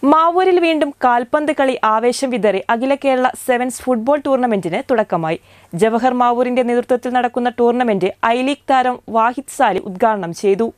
മാവൂരിൽ വീണ്ടും കാൽപന്ത് കളി ആവേശം വിതറി അഖില കേരള സെവൻസ് ഫുട്ബോൾ ടൂർണമെന്റിന് തുടക്കമായി ജവഹർ മാവൂരിന്റെ നേതൃത്വത്തിൽ നടക്കുന്ന ടൂർണമെന്റ് ഐ ലീഗ് താരം വാഹിദ് സാലി ഉദ്ഘാടനം ചെയ്തു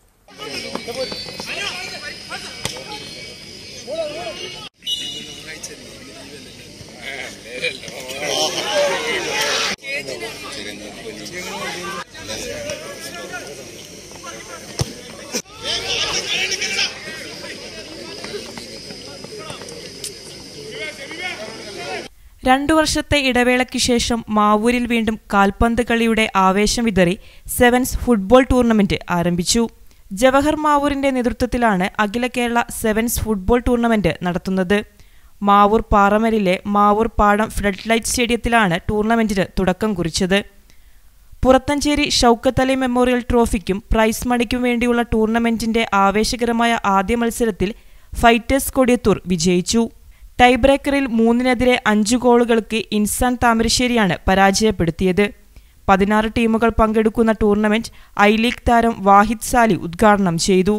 രണ്ടു വർഷത്തെ ഇടവേളയ്ക്ക് ശേഷം മാവൂരിൽ വീണ്ടും കാൽപന്ത് കളിയുടെ ആവേശം വിതറി സെവൻസ് ഫുട്ബോൾ ടൂർണമെന്റ് ആരംഭിച്ചു ജവഹർ മാവൂരിന്റെ നേതൃത്വത്തിലാണ് അഖില കേരള സെവൻസ് ഫുട്ബോൾ ടൂർണമെന്റ് നടത്തുന്നത് മാവൂർ പാറമലിലെ മാവൂർ പാടം ഫ്ലഡ് ലൈറ്റ് സ്റ്റേഡിയത്തിലാണ് ടൂർണമെന്റിന് തുടക്കം കുറിച്ചത് പുറത്തഞ്ചേരി ഷൗക്കത്ത് അലി മെമ്മോറിയൽ ട്രോഫിക്കും പ്രൈസ് മണിക്കും വേണ്ടിയുള്ള ടൂർണമെന്റിന്റെ ആവേശകരമായ ആദ്യ മത്സരത്തിൽ ഫൈറ്റേഴ്സ് കൊടിയത്തൂർ വിജയിച്ചു ടൈബ്രേക്കറിൽ മൂന്നിനെതിരെ അഞ്ചു ഗോളുകൾക്ക് ഇൻസാൻ താമരശ്ശേരിയാണ് പരാജയപ്പെടുത്തിയത് പതിനാറ് ടീമുകൾ പങ്കെടുക്കുന്ന ടൂർണമെന്റ് ഐ ലീഗ് താരം വാഹിദ് സാലി ഉദ്ഘാടനം ചെയ്തു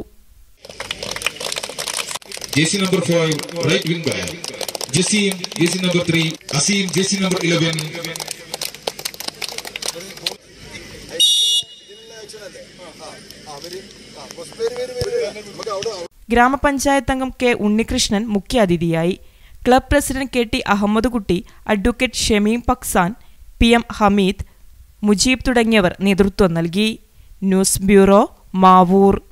Jersey number five, right wing back. Jassim, jersey number three. Asim, jersey number eleven. ഗ്രാമപഞ്ചായത്ത് അംഗം കെ ഉണ്ണികൃഷ്ണൻ മുഖ്യാതിഥിയായി club president K T Ahammed Kutty advocate Shameem പക്സാൻ പി എം ഹമീദ് മുജീബ് തുടങ്ങിയവർ നേതൃത്വം നൽകി ന്യൂസ് ബ്യൂറോ മാവൂർ